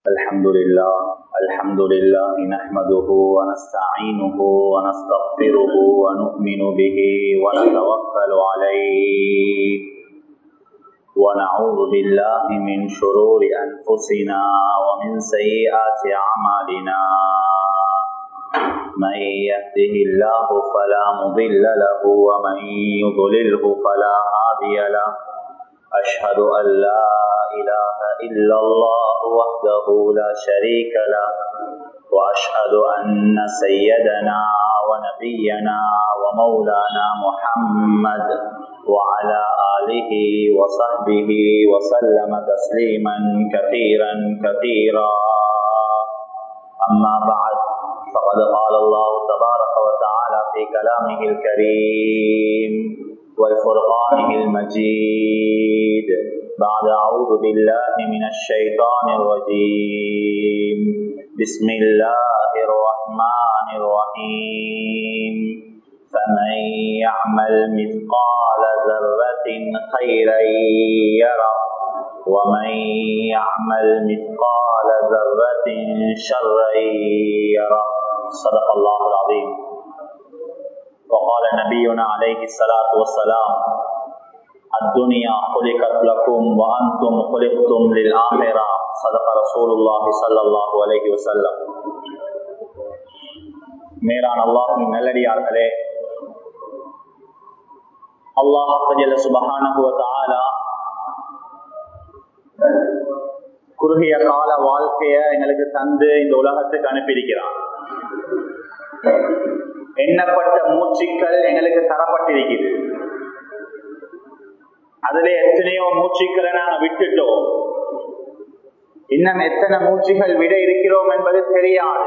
الحمد لله الحمد لله نحمده ونستعينه ونستغفره ونؤمن به ونتوكل عليه ونعوذ بالله من شرور أنفسنا ومن سيئات أعمالنا من يهده الله فلا مضل له ومن يضلله فلا هادي له أشهد أن لا إله إلا الله وحده لا شريك له وأشهد أن سيدنا ونبينا ومولانا محمد وعلى آله وصحبه وسلم تسليما كثيرا كثيرا أما بعد فقد قال الله تبارك وتعالى في كلامه الكريم والفرقانه المجيد بعد أعوذ بالله من الشيطان الرجيم بسم الله الرحمن الرحيم فمن يعمل مثقال ذرة خيرا يره ومن يعمل مثقال ذرة شرا يره صدق الله العظيم وقال نبينا عليه الصلاة والسلام الدنيا خلقت لكم وأنتم خلقتم للآخرة صدق رسول الله صلى الله عليه وسلم மேலான அல்லாஹின் நல்லடியார்களே அல்லாஹ் சுபஹானகுவ குறுகிய கால வாழ்க்கைய எங்களுக்கு தந்து இந்த உலகத்துக்கு அனுப்பியிருக்கிறான் எண்ணப்பட்ட மூச்சுக்கள் எங்களுக்கு தரப்பட்டிருக்கிறது அதுல எத்தனையோ மூச்சுக்களை நாங்க விட்டுட்டோம் இன்னும் எத்தனை மூச்சுகள் விட இருக்கிறோம் என்பது தெரியாது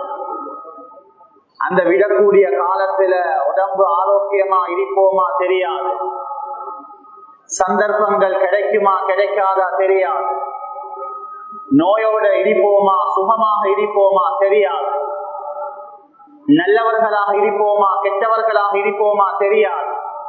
அந்த விடக்கூடிய காலத்துல உடம்பு ஆரோக்கியமா இருப்போமா தெரியாது சந்தர்ப்பங்கள் கிடைக்குமா கிடைக்காதா தெரியாது நோயோட இருப்போமா சுகமாக இருப்போமா தெரியாது நல்லவர்களாக இருப்போமா கெட்டவர்களாக இருப்போமா தெரியாது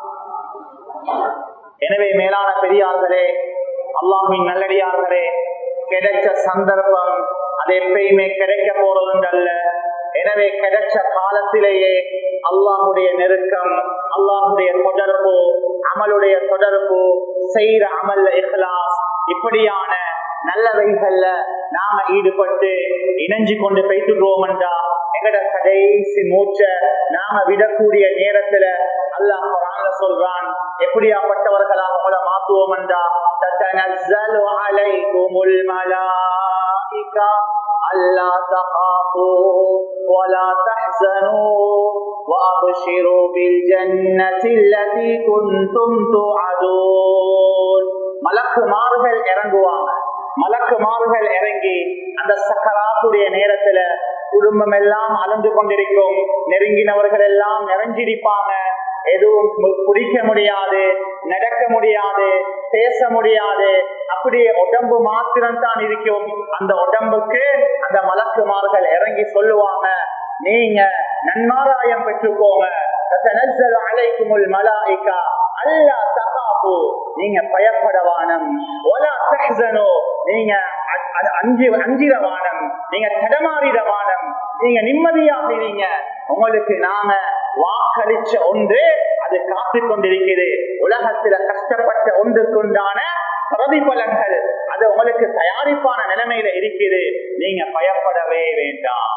எனவே மேலான பெரியார்களே அல்லாஹின் நல்லடியார்களே கிடைச்ச சந்தர்ப்பம் அது எப்பயுமே கிடைக்க போறதுண்டல்ல எனவே கிடைச்ச காலத்திலேயே அல்லாஹுடைய நெருக்கம் அல்லாஹுடைய தொடர்பு அமலுடைய தொடர்பு செய்யற அமல்ல இஹ்லாஸ் இப்படியான நல்லவைகள்ல நாம ஈடுபட்டு இணைஞ்சு கொண்டு பேசுகிறோம் என்றா எங்கட கடைசி மூச்ச நாம விடக்கூடிய நேரத்துல அல்லாஹ் குரான்ல சொல்றான் எப்படியாப்பட்டவர்களாக உங்களை மாத்துவோம் என்றா தத்தனஸ்ஸலு அலைகுமுல் மலாயிகா ألا تخافوا ولا تحزنوا وأبشروا بالجنة التي كنتم توعدون மலக்கு மாறுகள் இறங்குவாங்க மலக்கு மாறுகள் இறங்கி அந்த சக்கராத்துடைய நேரத்துல குடும்பம் எல்லாம் அலைந்து கொண்டிருக்கும் நெருங்கினவர்கள் எல்லாம் நிறைஞ்சிருப்பாங்க எதுவும் குடிக்க முடியாது நடக்க முடியாது பேச முடியாது அப்படியே உடம்பு மாத்திரம் தான் இருக்கும் அந்த உடம்புக்கு அந்த மலக்குமார்கள் இறங்கி சொல்லுவாங்க நீங்க நன்மாராயம் பெற்றுக்கோங்க அலைக்குமுல் மலாய்க்கா அல்லா தகாபு நீங்க பயப்படவானம் நீங்க அஞ்சு அஞ்சிரவானம் நீங்க தடமாறிடவானம் நீங்க நிம்மதியாக இருங்க உங்களுக்கு நாங்க வாக்களிச்ச ஒன்று அது காத்து கொண்டிருக்கிறது உலகத்துல கஷ்டப்பட்ட ஒன்றுக்குண்டான பிரதிபலன்கள் அது உங்களுக்கு தயாரிப்பான நிலைமையில இருக்குது நீங்க பயப்படவே வேண்டாம்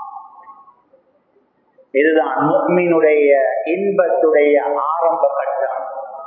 இதுதான் முக்மீனுடைய இன்பத்துடைய ஆரம்ப கட்டம்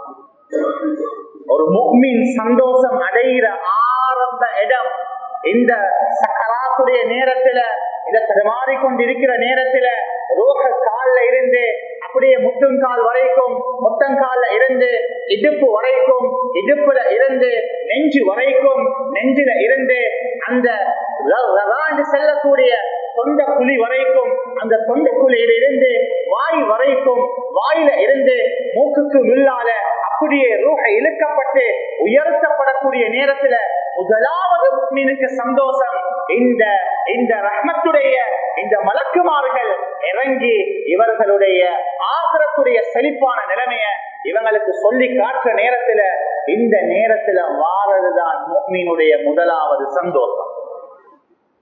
ஒரு முக்மீன் சந்தோஷம் அடைகிற ஆரம்ப இடம் இந்த சக்கராத்துடைய நேரத்துல இத தடுமாறி கொண்டிருக்கிற நேரத்துல ரோக கால்ல இருந்து அப்படியே முட்டுங்கால் வரைக்கும் முட்டங்கால்ல இருந்து இடுப்பு வரைக்கும் இடுப்புல இருந்து நெஞ்சு வரைக்கும் நெஞ்சில இருந்து அந்த செல்லக்கூடிய தொண்ட குழி வரைக்கும் அந்த தொண்ட குழியில இருந்து வாய் வரைக்கும் வாயில இருந்து மூக்குக்கு உள்ளால அப்படியே ரூஹ இழுக்கப்பட்டு உயர்த்தப்படக்கூடிய நேரத்துல முதலாவது முக்மீனுக்கு சந்தோஷம் இந்த இந்த ரஹ்மத்துடைய இந்த மலக்குமார்கள் இறங்கி இவர்களுடைய ஆசிரத்துடைய செழிப்பான நிலைமைய இவங்களுக்கு சொல்லி காட்டுற நேரத்துல இந்த நேரத்துல வாரதுதான் முக்மீனுடைய முதலாவது சந்தோஷம்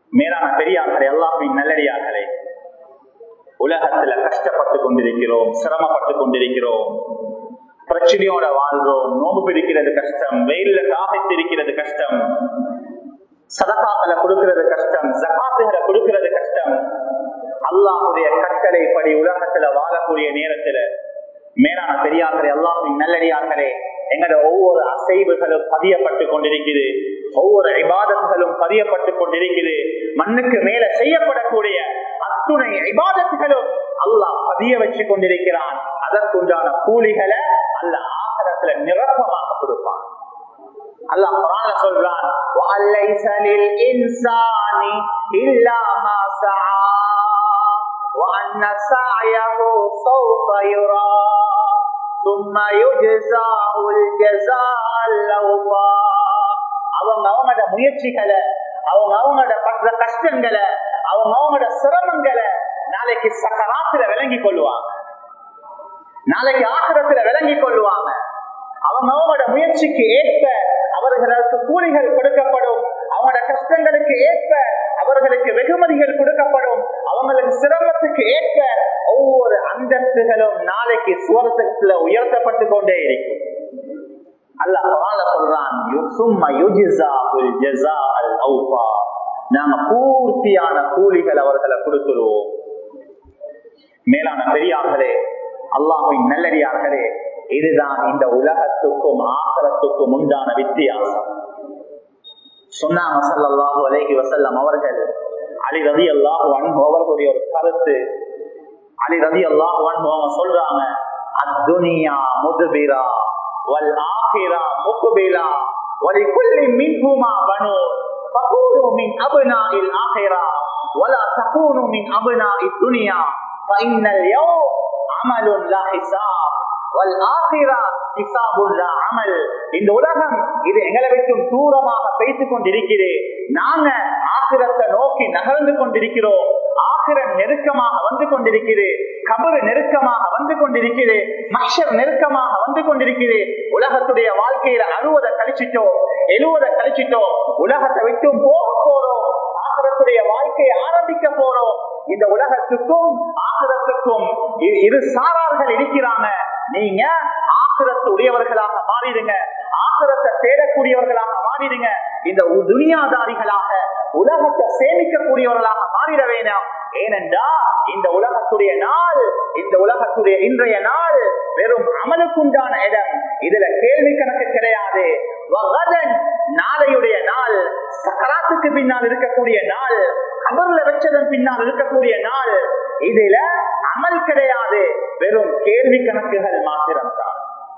மேலான பெரியார்களே எல்லாமே நல்லடியார்களே உலகத்துல கஷ்டப்பட்டு கொண்டிருக்கிறோம் சிரமப்பட்டு கொண்டிருக்கிறோம் பிரச்சனையோட வாழ்றோம் நோம்பு பிடிக்கிறது கஷ்டம் வெயில்ல தாகித்திருக்கிறது கஷ்டம் சதகாக்களை கொடுக்கிறது கஷ்டம் ஜகாத்துகளை கொடுக்கிறது கஷ்டம் அல்லாஹுடைய கட்டளைப்படி உலகத்துல வாழக்கூடிய நேரத்துல மேலான பெரியார்களே அல்லாஹின் நல்லடியார்களே எங்களோட ஒவ்வொரு அசைவுகளும் பதியப்பட்டு கொண்டிருக்குது ஒவ்வொரு இபாதத்துகளும் பதியப்பட்டு கொண்டிருக்குது மண்ணுக்கு மேல செய்யப்படக்கூடிய அத்துணை இபாதத்துகளும் அல்லாஹ் பதிய வச்சு கொண்டிருக்கிறான் அதற்குண்டான கூலிகளை அல்ல ஆகலத்துல நிரப்பமாக கொடுப்பான் அல்லாஹ் குரான்ல சொல்றான் وَأَلَّيْسَ لِلْإِنسَانِ إِلَّا مَا سَعَى وَأَنَّ سَعْيَهُ سَوْفَ يُرَى ثُمَّ يُجْزَاهُ الْجَزَاءَ الْأَوْفَى அவங்க அவங்களோட முயற்சிகளை அவங்க அவங்களோட படுற கஷ்டங்களை அவங்க அவங்களோட சிரமங்களை நாளைக்கு சக்கராத்துல விளங்கி கொள்ளுவாங்க நாளைக்கு ஆக்கிரத்துல விளங்கி கொள்ளுவாங்க அவங்க அவங்களோட முயற்சிக்கு ஏற்ப அவர்களுக்கு கூலிகள் கொடுக்கப்படும் அவங்களோட கஷ்டங்களுக்கு ஏற்ப அவர்களுக்கு வெகுமதிகள் கொடுக்கப்படும் அவங்களுக்கு சிரமத்துக்கு ஏற்ப ஒவ்வொரு அந்தஸ்துகளும் நாளைக்கு சுவரத்துல உயர்த்தப்பட்டு கொண்டே இருக்கும் அல்லாஹ் குரான்ல சொல்றான் சும்மா யுஜிசாஹுல் ஜஸாஅல் அவுஃபா நாங்க பூர்த்தியான கூலிகள் அவர்களை கொடுத்துருவோம் மேலான பெரியார்களே அல்லாஹின் நல்லடியார்களே இதுதான் இந்த உலகத்துக்கும் ஆகலத்துக்கும் உண்டான வித்தியாசம் சொன்னாங்க சல்லல்லாஹு அலைஹி வசல்லம் அவர்கள் அலி ரதி அல்லாஹு அன்பு அவர்களுடைய ஒரு கருத்து அலி ரதி அல்லாஹு அன்பு அவங்க சொல்றாங்க அத்துனியா முதுபிரா வல் ஆஹிரா முகுபிலா ولكل منهما بنون فكونوا من أبناء الآخرة ولا تكونوا من أبناء الدنيا فإن اليوم عمل لا حساب இந்த உலகம் இது எங்களை விட்டும் தூரமாக பேசிக் கொண்டிருக்கிறேன் நாங்க ஆசிரத்தை நோக்கி நகர்ந்து கொண்டிருக்கிறோம் ஆசிரம் நெருக்கமாக வந்து கொண்டிருக்கிறேன் கபரு நெருக்கமாக வந்து கொண்டிருக்கிறேன் மஷர் நெருக்கமாக வந்து கொண்டிருக்கிறேன் உலகத்துடைய வாழ்க்கையில அறுபதை கழிச்சிட்டோம் எழுவதை கழிச்சிட்டோம் உலகத்தை விட்டும் போக போறோம் ஆசிரத்துடைய வாழ்க்கையை ஆரம்பிக்க போறோம் இந்த உலகத்துக்கும் ஆசிரத்துக்கும் இரு சாரார்கள் இருக்கிறாங்க நீங்க ஆசிரத்து உடையவர்களாக மாறிடுங்க ஆசிரத்தை தேடக்கூடியவர்களாக மாறிடுங்க இந்த துனியாதாரிகளாக உலகத்தை சேமிக்கக்கூடியவர்களாக மாறிட வேண்டாம் ஏனென்றா இந்த உலகத்துடைய நாள் இந்த உலகத்துடைய இன்றைய நாள் வெறும் அமலுக்குண்டான இடம் இதுல கேள்வி கணக்கு கிடையாது நாளையுடைய நாள் சக்கராத்துக்கு பின்னால் இருக்கக்கூடிய நாள் கபர்ல வச்சதன் பின்னால் இருக்கக்கூடிய நாள் இதுல அமல் கிடையாது வெறும் கேள்வி கணக்குகள் மாத்திரம்தான்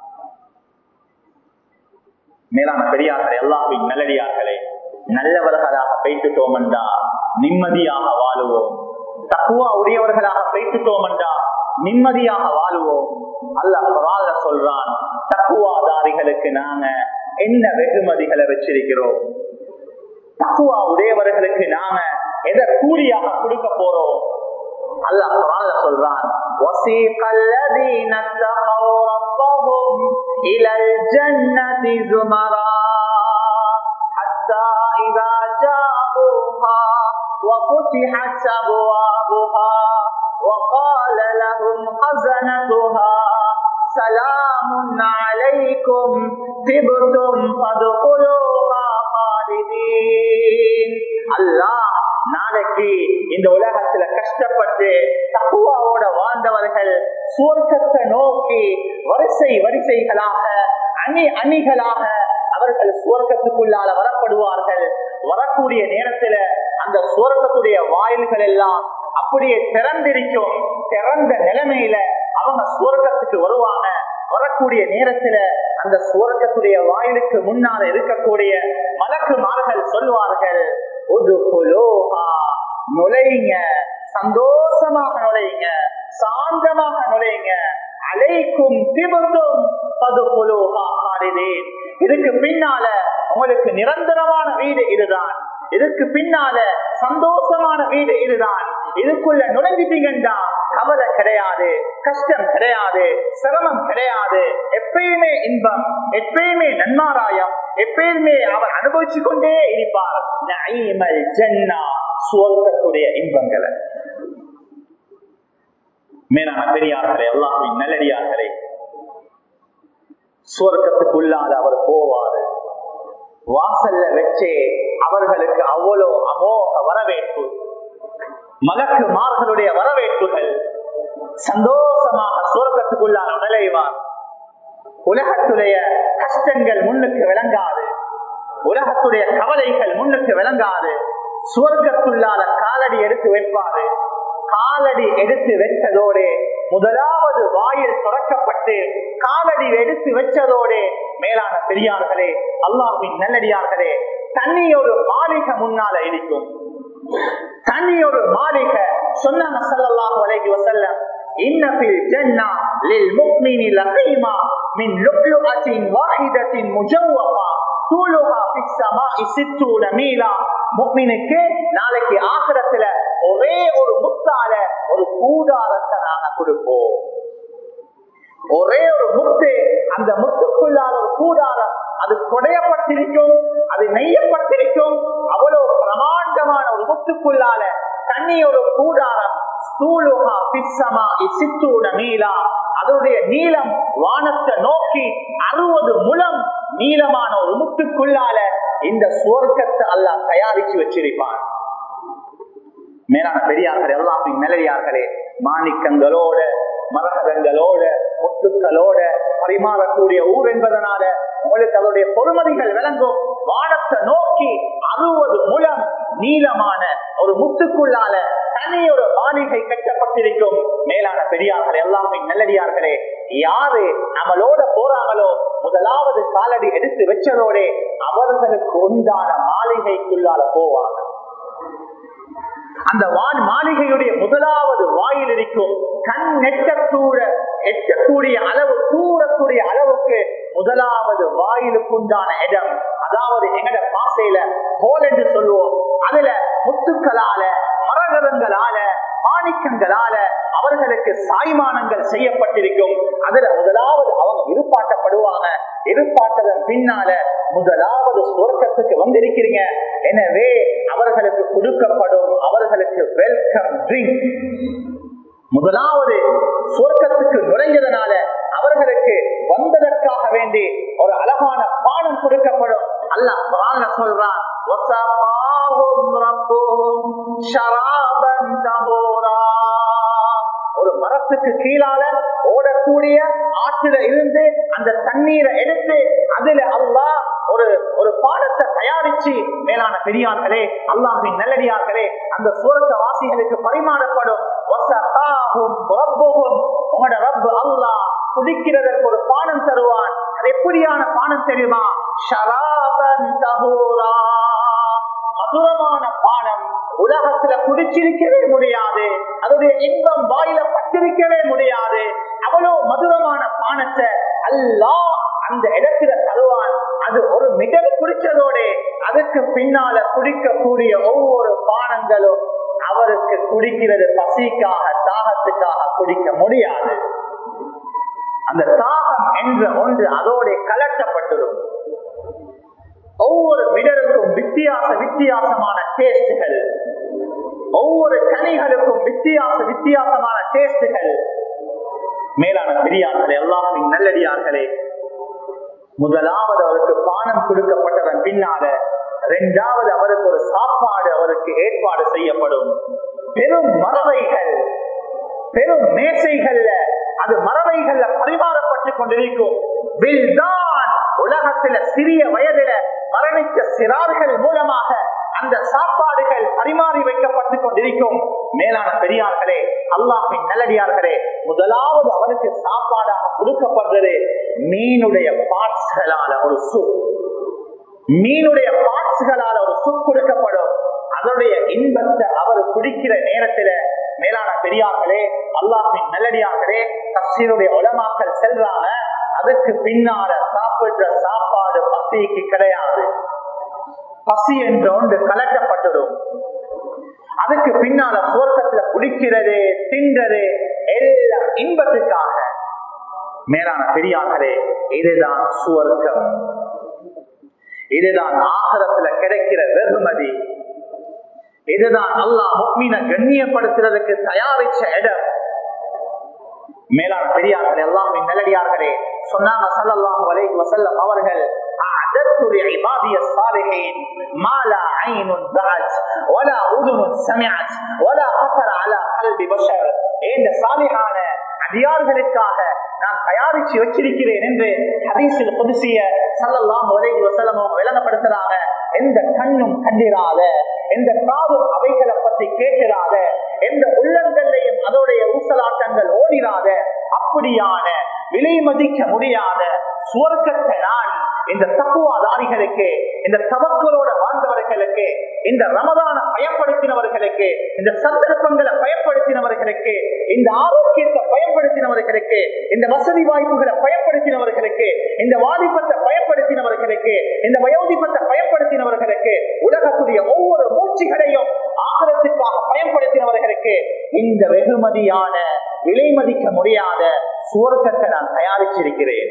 மேலான பெரியார்களே எல்லாவின் நல்லடியார்களே நல்லவர்களாக பேசிட்டோம் என்றா நிம்மதியாக வாழுவோம் தக்குவா உடையவர்களாக பேசிட்டோம் என்றா நிம்மதியாக வாழுவோம் அல்லாஹ் குரான்ல சொல்றான் தக்குவாதாரிகளுக்கு நாங்க என்ன வெகுமதிகளை வச்சிருக்கிறோம் தக்குவா உடையவர்களுக்கு நாங்க எதை கூலியாக கொடுக்க போறோம் அல்லாஹ் குரான்ல சொல்றான் وَسِيقَ الَّذِينَ اتَّقَوْا رَبَّهُمْ إِلَى الْجَنَّةِ زُمَرًا حَتَّى إِذَا جَاءُوهَا وَفُتِحَتْ أَبْوَابُهَا وَقَالَ لَهُمْ خَزَنَتُهَا سَلَامٌ عَلَيْكُمْ طِبْتُمْ فَادْخُلُوهَا خَالِدِينَ அல்லாஹ் நாளைக்கு இந்த உலகத்துல கஷ்டப்பட்டு தக்குவாவோட வாழ்ந்தவர்கள் சுவர்க்கத்தை நோக்கி வரிசை வரிசைகளாக அணி அணிகளாக அவர்கள் சுவர்க்கத்துக்குள்ளால வரப்படுவார்கள் வரக்கூடிய நேரத்துல அந்த சுவர்க்கத்துடைய வாயில்கள் எல்லாம் அப்படியே திறந்திருக்கும் திறந்த நிலைமையில அவங்க சுவர்க்கத்துக்கு வருவாங்க வரக்கூடிய நேரத்துல அந்த சுவர்க்கத்துடைய வாயிலுக்கு முன்னால இருக்கக்கூடிய மலக்குமார்கள் சொல்வார்கள் நுழைங்க சந்தோஷமாக நுழைங்க சாந்தமாக நுழைங்க அலைக்கும் திபத்தும் இதுக்கு பின்னால உங்களுக்கு நிரந்தரமான வீடு இதுதான் இதுக்கு பின்னால சந்தோஷமான வீடு இதுதான் இதுக்குள்ள நுழைஞ்சிட்டீங்கன்னா கவலை கிடையாது கஷ்டம் கிடையாது சிரமம் கிடையாது எப்பயுமே இன்பம் எப்பயுமே நன்மாராயம் எப்பயுமே அவர் அனுபவிச்சு கொண்டே இருப்பார் சுவர்க்கத்துடைய இன்பங்களை மேலான பெரியார்களே எல்லாமே நல்லடியார்களே சுவர்க்கத்துக்குள்ளால அவர் போவாரு வாசல்ல வச்சே அவர்களுக்கு அவ்வளோ அமோக வரவேற்பு மலக்கு மார்களுடைய வரவேற்புகள் சந்தோஷமாக சுவர்க்கத்துக்குள்ளான நுழைவார் உலகத்துடைய கஷ்டங்கள் முன்னுக்கு விளங்காது உலகத்துடைய கவலைகள் முன்னுக்கு விளங்காது சுவர்க்கத்துள்ளான காலடி எடுத்து வைப்பாரு காலடி எடுத்து வச்சதோடு முதலாவது வாயில் துறக்கப்பட்டு காலடி எடுத்து வச்சதோடு மேலான பெரியார்களே அல்லாஹின் நல்லடியார்களே தண்ணி ஒரு மாளிகை முன்னால இருக்கும் தண்ணி ஒரு மாளிகை சொன்னாங்க ஸல்லல்லாஹு அலைஹி வஸல்லம் இன்ன ஃபில் ஜன்னah லில் லகீமா மின் லுக்லுஅத்தின் வாஹிதத்தின் முஜவ்வஃபா தூளுஹா ஃபிஸ் ஸமாஇ 60 மீலா முஃமினுக்கு நாளைக்கு ஆகிரத்துல ஒரே ஒரு முத்தால ஒரு கூடாரத்தை நாங்க கொடுப்போம் ஒரே ஒரு முத்து அந்த முத்துக்குள்ளான ஒரு கூடாரம் அது கொடையப்பட்டிருக்கும் அது நெய்யப்பட்டிருக்கும் அவ்வளவு பிரமாண்டமான ஒரு முத்துக்குள்ளால தண்ணி ஒரு கூடாரம் ஸ்தூலுஹா பிஸ்ஸமா இசித்தூன நீலா அதனுடைய நீளம் வானத்தை நோக்கி அறுபது முழம் நீளமான ஒரு முத்துக்குள்ளால இந்த சுவர்க்கத்தை அல்லாஹ் தயாரிச்சு வச்சிருப்பான் மேலான பெரியார்கள் எல்லாமே நிலையார்களே மாணிக்கங்களோட மரகதங்களோட முத்துக்களோட பரிமாறக்கூடிய ஊர் என்பதனால உங்களுக்கு அதனுடைய பொறுமதிகள் விளங்கும் வானத்தை நோக்கி அறுபது முழம் நீளமான ஒரு முத்துக்குள்ளால தனி ஒரு மாளிகை கட்டப்பட்டிருக்கும் மேலான பெரியார்கள் எல்லாமே நல்லடியார்களே யாரு நம்மளோட போறாங்களோ முதலாவது காலடி எடுத்து வச்சதோட அவர்களுக்கு உண்டான மாளிகைக்குள்ளால போவாங்க அந்த வான் மாளிகையுடைய முதலாவது வாயில் இருக்கும் கண் நெட்டக்கூட எட்டக்கூடிய அளவு தூரக்கூடிய அளவுக்கு முதலாவது வாயிலுக்குண்டான இடம் அதாவது எங்கட பாசையில ஹோல் என்று சொல்லுவோம் அதுல முத்துக்களால மரகதங்களால மாணிக்கங்களால அவர்களுக்கு சாய்மானங்கள் செய்யப்பட்டிருக்கும் அதுல முதலாவது அவங்க இருப்பாட்டப்படுவாங்க இருப்பாட்டதன் பின்னால முதலாவது சுவர்க்கத்துக்கு வந்திருக்கிறீங்க எனவே அவர்களுக்கு கொடுக்கப்படும் அவர்களுக்கு வெல்கம் ட்ரிங்க் முதலாவது சுவர்க்கத்துக்கு நுழைஞ்சதனால அவர்களுக்கு வந்ததற்காக வேண்டி ஒரு அழகான பாடம் கொடுக்கப்படும் அல்லாஹ் குரான்ல சொல்றான் "வஸகாஹும் ரப்புஹும் ஷராபன் தஹூரா." ஒரு மரத்துக்கு கீழால ஓடக்கூடிய ஆற்றுல இருந்து அந்த தண்ணீரை எடுத்து அதுல அல்லாஹ் ஒரு ஒரு பாடத்தை தயாரிச்சு மேலான பெரியார்களே அல்லாஹின் நல்லடியார்களே அந்த சுவர்க்க வாசிகளுக்கு பரிமாறப்படும் "வஸகாஹும் ரப்புஹும்." உங்களோட ரப்பு அல்லாஹ் குடிக்கிறதற்கு ஒரு பானம் தருவான் அது எப்படியான பானம் தெரியுமா ஷராபன் தஹூரா மதுரமான பானம் உலகத்துல குடிச்சிருக்கவே முடியாது அதோடைய இன்பம் வாயில பட்டிருக்கவே முடியாது அவ்வளவு மதுரமான பானத்தை அல்லாஹ் அந்த இடத்துல தருவான் அது ஒரு மிடல் குடிச்சதோட அதுக்கு பின்னால குடிக்கக்கூடிய ஒவ்வொரு பானங்களும் அவருக்கு குடிக்கிறது பசிக்காக தாகத்துக்காக குடிக்க முடியாது அந்த தாகம் என்ற ஒன்று அதோட கலட்டப்பட்டுடும் ஒவ்வொரு மிடருக்கும் வித்தியாச வித்தியாசமான டேஸ்டுகள் ஒவ்வொரு கனிகளுக்கும் வித்தியாச வித்தியாசமான டேஸ்டுகள் மேலான பெரியார்களே எல்லாமே நல்லடியார்களே முதலாவது அவருக்கு பானம் கொடுக்கப்பட்டதன் பின்னால இரண்டாவது அவருக்கு ஒரு சாப்பாடு அவருக்கு ஏற்பாடு செய்யப்படும் பெரும் மரபைகள் பெரும் மேசைகள்ல அது மரபைகள்ல பரிமாறப்பட்டு கொண்டிருக்கும் வில்தான் உலகத்துல சிறிய வயதுல மரணித்த சிறார்கள் மூலமாக அந்த சாப்பாடுகள் பரிமாறி வைக்கப்பட்டு கொண்டிருக்கும் மேலான பெரியார்களே அல்லாஹின் நல்லடியார்களே முதலாவது அவருக்கு சாப்பாடாக கொடுக்கப்படுறது மீனுடைய பார்ட்ஸ்களால ஒரு சூப் மீனுடைய பார்ட்ஸ்களால ஒரு சூப் கொடுக்கப்படும் அதனுடைய இன்பத்தை அவர் குடிக்கிற நேரத்துல மேலான பெரியார்களே அல்லாஹின் நல்லடியார்களே தப்சீருடைய உலமாக்கள் செல்றாங்க அதுக்கு பின்னால சாப்பிடுற சாப்பாடு பசிக்கு கிடையாது பசி என்ற ஒன்று கலட்டப்பட்டுடும் அதுக்கு பின்னால சுவர்க்கத்துல குடிக்கிறது தின்றது எல்லாம் இன்பத்துக்காக மேலான பெரியார்களே இதுதான் சுவர்க்கம் இதுதான் ஆகரத்துல கிடைக்கிற வெகுமதி இதுதான் அல்லாஹ் முக்மீன கண்ணியப்படுத்துறதுக்கு தயாரிச்ச இடம் மேலான பெரியார்கள் எல்லாமே நல்லடியார்களே சொன்னாங்க சல்லல்லாஹு அலைஹி வஸல்லம் அவர்கள் أعددت لعبادي الصالحين ما لا عين رأت ولا أذن سمعت ولا خطر على قلب بشر இந்த சாலிஹான அடியார்களுக்காக நான் தயாரிச்சு வச்சிருக்கிறேன் என்று ஹதீஸில் புதுசிய சல்லல்லாம் அலைஹி வஸல்லம் அவங்க விளங்கப்படுத்துறாங்க எந்த கண்ணும் கண்டிராத எந்த காதும் அவைகளை பத்தி கேட்டிராத எந்த உள்ளங்கள்லையும் அதோடைய ஊசலாட்டங்கள் ஓடிராத அப்படியான விலை மதிக்க முடியாத சுவர்க்கத்தை நான் இந்த தப்புவாதாரிகளுக்கு இந்த தவக்களோட வாழ்ந்தவர்களுக்கு இந்த ரமதான பயன்படுத்தினவர்களுக்கு இந்த சந்தர்ப்பங்களை பயன்படுத்தினவர்களுக்கு இந்த ஆரோக்கியத்தை பயன்படுத்தினவர்களுக்கு இந்த வசதி வாய்ப்புகளை பயன்படுத்தினவர்களுக்கு இந்த வாலிபத்தை பயன்படுத்தினவர்களுக்கு இந்த வயோதிபத்தை பயன்படுத்தினவர்களுக்கு உலகத்துடைய ஒவ்வொரு மூச்சுகளையும் ஆகலத்துக்காக பயன்படுத்தினவர்களுக்கு இந்த வெகுமதியான விலை மதிக்க முடியாத சுவர்க்கத்தை நான் தயாரிச்சிருக்கிறேன்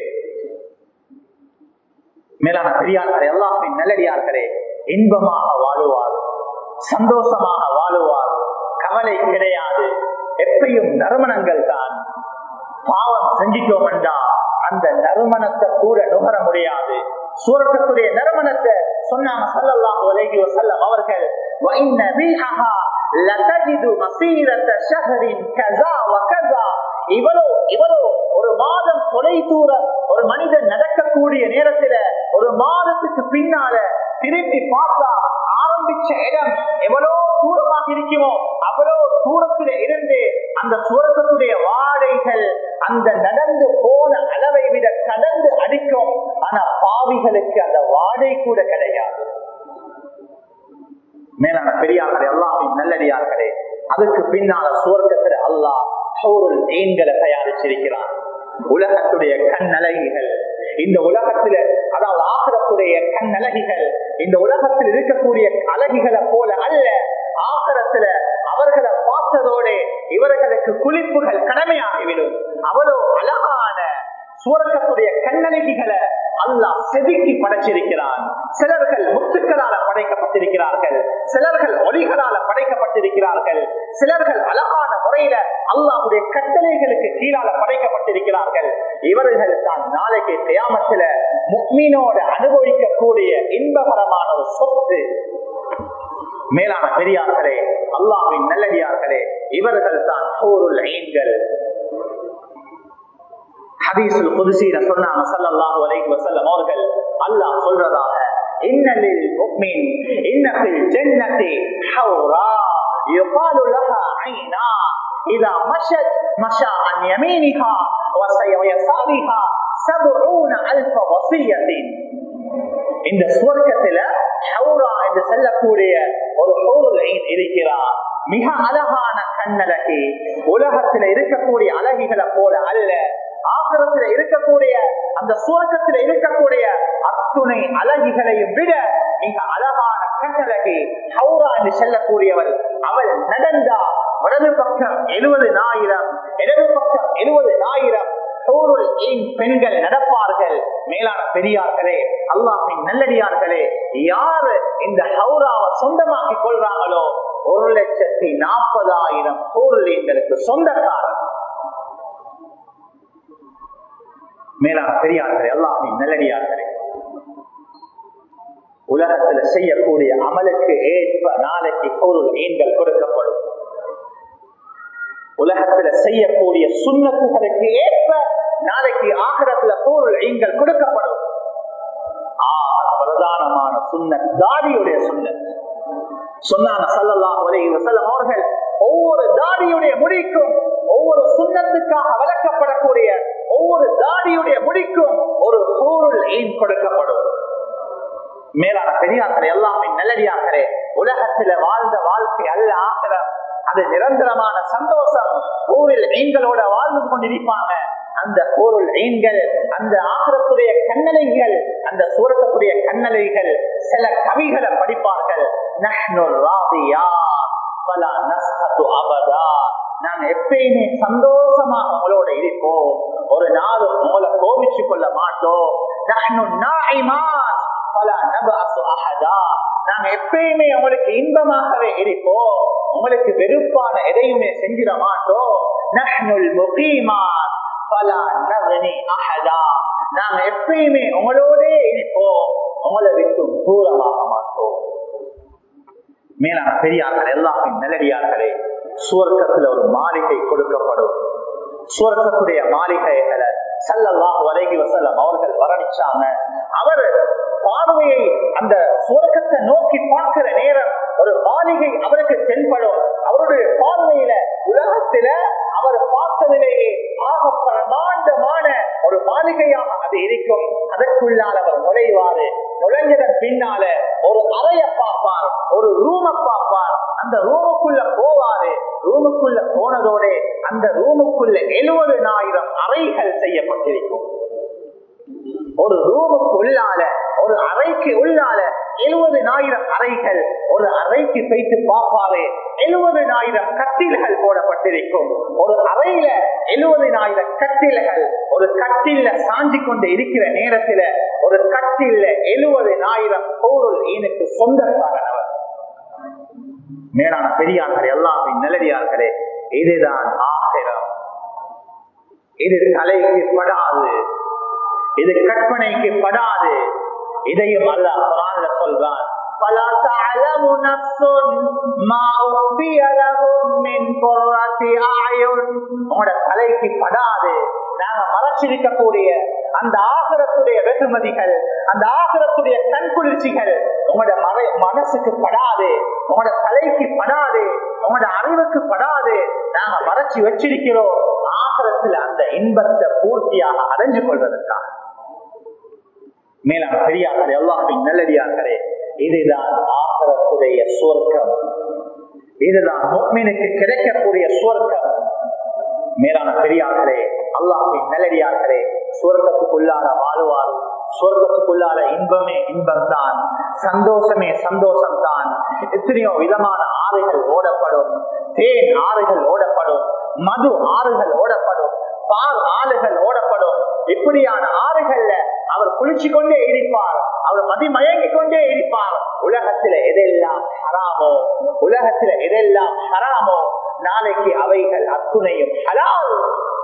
மேலான பெரியார்களே எல்லாமே நல்லடியார்களே இன்பமாக வாழுவார் சந்தோஷமாக வாழுவார் கவலை கிடையாது எப்பயும் நறுமணங்கள் தான் பாவம் செஞ்சிட்டோம் என்றா அந்த நறுமணத்தை கூட நுகர முடியாது சூரத்துடைய நறுமணத்தை சொன்னாங்க சல்லல்லாஹு அலைஹி வஸல்லம் அவர்கள் وَإِنَّ رِيحَهَا لَتَجِدُ مَسِيرَةَ شَهْرٍ كَذَا وَكَذَا இவ்வளோ இவ்வளோ ஒரு மாதம் தொலை தூரம் ஒரு மனிதன் நடக்கக்கூடிய நேரத்துல ஒரு மாதத்துக்கு பின்னால திரும்பி பார்த்தா ஆரம்பிச்ச இடம் எவ்வளோ தூரமாக இருக்குமோ அவ்வளோ தூரத்துல இருந்து அந்த சுரக்கத்துடைய வாடைகள் அந்த நடந்து போன அளவை விட கடந்து அடிக்கும் ஆனா பாவிகளுக்கு அந்த வாடை கூட கிடையாது மேலான பெரியார்களே எல்லாமே நல்லடியார்களே அதுக்கு பின்னால சுவர்க்கத்துல அல்லாஹ் ஏன்களை தயாரிச்சிருக்கிறான் உலகத்துடைய கண்ணழகிகள் இந்த உலகத்துல அதாவது ஆகரத்துடைய கண்ணழகிகள் இந்த உலகத்தில் இருக்கக்கூடிய அழகிகளை போல அல்ல ஆகரத்துல அவர்களை பார்த்ததோட இவர்களுக்கு குளிப்புகள் கடமையாகிவிடும் அவ்வளவு அழகான சூரகத்துடைய கண்ணழகிகளை அல்லாஹ் செதுக்கி படைச்சிருக்கிறான் சிலர்கள் முத்துக்களால படைக்கப்பட்டிருக்கிறார்கள் சிலர்கள் ஒளிகளால படைக்கப்பட்டிருக்கிறார்கள் சிலர்கள் அழகான முறையில அல்லாஹுடைய கட்டளைகளுக்கு கீழால படைக்கப்பட்டிருக்கிறார்கள் இவர்கள் தான் நாளைக்கு கியாமத்துல முக்மீனோட அனுபவிக்கக்கூடிய இன்பகரமான ஒரு சொத்து மேலான பெரியார்களே அல்லாஹின் நல்லடியார்களே இவர்கள் தான் போருள் ஐன்கள் ஹதீசுல் குதிசீர சொன்னாங்க ஸல்லல்லாஹு அலைஹி வஸல்லம் அவர்கள் அல்லாஹ் சொல்றதாக இன்னலில் முஃமின் இன்னஃபில் ஜன்னதி ஹௌரா يقال لها عينا إذا مشت مشى عن يمينها ويسارها سبعون ألف وصية இந்த சுவர்க்கத்துல ஹவுரா என்று சொல்லக்கூடிய ஒரு ஹவுருல் இருக்கிறார் மிக அழகான கண்ணழகி உலகத்துல இருக்கக்கூடிய அழகிகளை போல அல்ல ஆசிரத்துல இருக்கக்கூடிய அந்த சுவர்க்கத்துல இருக்கக்கூடிய அத்துணை அழகிகளையும் விட மிக அழகான கண்ணழகி ஹவுரா என்று செல்லக்கூடியவள் அவள் நடந்தா வலது பக்கம் எழுபது ஆயிரம் இடது பக்கம் எழுபது ஆயிரம் பெண்கள் நடப்பார்கள் மேலான பெரியார்களே அல்லாஹின் நல்லடியார்களே யாரு இந்த ஹவுராவை சொந்தமாக்கி கொள்றாங்களோ ஒரு லட்சத்தி நாற்பதாயிரம் சூழ்நிலைகளுக்கு சொந்தக்காரர் மேலான பெரியார்களே அல்லாஹின் நல்லடியார்களே உலகத்துல செய்யக்கூடிய அமலுக்கு ஏற்ப நாளைக்கு பொருள் ஏன்கள் கொடுக்கப்படும் உலகத்துல செய்யக்கூடிய சுண்ணத்துகளுக்கு ஏற்ப நாளைக்கு ஆகரத்துல பொருள் ஏங்கள் கொடுக்கப்படும் ஆக பிரதானமான சுண்ணத் தாடியுடைய சுண்ணத் சொன்னாங்க சல்லல்லாஹு அலைஹி வஸல்லம் அவர்கள் ஒவ்வொரு தாடியுடைய முடிக்கும் ஒவ்வொரு சுண்ணத்துக்காக வளர்க்கப்படக்கூடிய ஒவ்வொரு தாடியுடைய முடிக்கும் ஒரு பொருள் ஏன் கொடுக்கப்படும் மேலான பெரியாக்கள் எல்லாமே நல்லடியாக்களே உலகத்துல வாழ்ந்த வாழ்க்கை அல்ல ஆக்கிரம் அது நிரந்தரமான சந்தோஷம் ஊரில் எங்களோட வாழ்ந்து கொண்டிருப்பாங்க அந்த பொருள் எண்கள் அந்த ஆக்கிரத்துடைய கண்ணலைகள் அந்த சூரத்துடைய கண்ணலைகள் சில கவிகளை படிப்பார்கள் நாங்க எப்பயுமே சந்தோஷமாக உங்களோட இருப்போம் ஒரு நாளும் உங்களை கோபிச்சு கொள்ள மாட்டோம் பல நபஅசு அஹதா நாங்க எப்பயுமே உங்களுக்கு இன்பமாகவே இருப்போம் உங்களுக்கு வெறுப்பான எதையுமே செஞ்சிட மாட்டோம் நஹ்னுல் முகீமாத் பலா நகனி அஹதா நாங்க எப்பயுமே உங்களோடே இருப்போம் உங்களை விட்டும் தூரமாக மாட்டோம் மேலான பெரியார்கள் எல்லாமே நல்லடியார்களே சுவர்க்கத்துல ஒரு மாளிகை கொடுக்கப்படும் சுவர்க்கத்துடைய மாளிகைகளை சல்லல்லாஹு அலைஹி வஸல்லம் அவர்கள் வர்ணிச்சாங்க அவர் பார்வையை அந்த சுவர்க்கத்தை நோக்கி பார்க்கிற நேரம் ஒரு மாளிகை அவருக்கு தென்படும் அவருடைய பார்வையில உலகத்தில அவர் பார்த்ததிலேயே ஆக பிரமாண்டமான ஒரு மாளிகையாக அது இருக்கும் அதற்குள்ளால் அவர் நுழைவாரு நுழைஞ்சதன் பின்னால ஒரு அறைய பார்ப்பார் ஒரு ரூம பார்ப்பார் அந்த ரூமுக்குள்ள போவாரு ரூமுக்குள்ள போனதோட அந்த ரூமுக்குள்ள எழுபதுனாயிரம் அறைகள் செய்யப்பட்டிருக்கும் ஒரு ரூமுக்கு உள்ளால ஒரு அறைக்கு உள்ளால எழுபதுனாயிரம் அறைகள் ஒரு அறைக்கு வைத்து பார்ப்பாரு எழுபதுனாயிரம் கட்டில்கள் போடப்பட்டிருக்கும் ஒரு அறையில எழுபதுனாயிரம் கட்டில்கள் ஒரு கட்டில சாஞ்சி கொண்டு இருக்கிற நேரத்துல ஒரு கட்டில எழுபதுனாயிரம் பொருள் எனக்கு சொந்தக்காரன் அவர் மேலான பெரியார்கள் எல்லாமே நிலடியார்களே இதுதான் ஆசிரம் இது தலைக்கு படாது இது கற்பனைக்கு படாது இதையும் அல்லாஹ் குரான்ல சொல்றான் فلا تعلم نفس ما أخفي لهم من قرة أعين உங்களோட தலைக்கு படாது நாங்க மறைச்சிருக்கக்கூடிய அந்த ஆகரத்துடைய வெகுமதிகள் அந்த ஆகரத்துடைய கண்குளிர்ச்சிகள் உங்களோட மறை மனசுக்கு படாது உங்களோட தலைக்கு படாது உங்களோட அறிவுக்கு படாது நாங்க மறைச்சு வச்சிருக்கிறோம் ஆகரத்துல அந்த இன்பத்தை பூர்த்தியாக அடைஞ்சு கொள்வதற்காக மேலான பெரியார்களே எல்லாத்தையும் நல்லடியார்களே இதுதான் ஆகரத்துடைய சுவர்க்கம் இதுதான் முக்மீனுக்கு கிடைக்கக்கூடிய சுவர்க்கம் மேலான பெரியார்களே அல்லாஹின் நல்லடியார்களே சுவர்க்கத்துக்குள்ளார வாழுவார் சுவர்க்கத்துக்குள்ளார இன்பமே இன்பம் தான் சந்தோஷமே சந்தோஷம் தான் எத்தனையோ விதமான ஆறுகள் ஓடப்படும் தேன் ஆறுகள் ஓடப்படும் மது ஆறுகள் ஓடப்படும் பால் ஆறுகள் ஓடப்படும் இப்படியான ஆறுகள்ல அவர் குளிச்சு கொண்டே இருப்பார் அவர் மதிமயங்கி கொண்டே இருப்பார் உலகத்துல எதெல்லாம் ஹராமோ உலகத்துல எதெல்லாம் ஹராமோ நாளைக்கு அவைகள் அத்துணையும் ஹலால்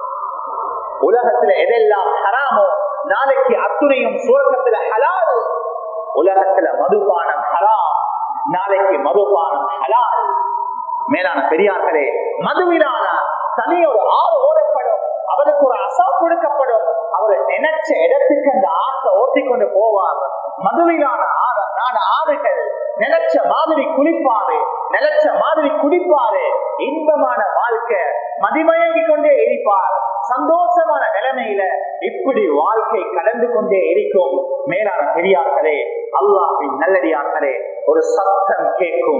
உலகத்துல எதெல்லாம் ஹராமோ நாளைக்கு அத்துணையும் சுவர்க்கத்துல ஹலால் உலகத்துல மதுபானம் ஹராம் நாளைக்கு மதுபானம் ஹலால் மேலான பெரியார்களே மதுவிலான தனி ஒரு ஆறு ஓடப்படும் அவருக்கு ஒரு அசா கொடுக்கப்படும் அவர் நினைச்ச இடத்துக்கு அந்த ஆற்றை ஓட்டிக்கொண்டு போவார் மதுவிலான ஆறு நான ஆறுகள் நினைச்ச மாதிரி குளிப்பாரு நினைச்ச மாதிரி குடிப்பாரு இன்பமான வாழ்க்கை மதிமயங்கி கொண்டே இருப்பார் சந்தோஷமான நிலைமையில இப்படி வாழ்க்கை கடந்து கொண்டே இருக்கும் மேலான பெரியார்களே அல்லாஹின் நல்லடியார்களே ஒரு சத்தம் கேட்கும்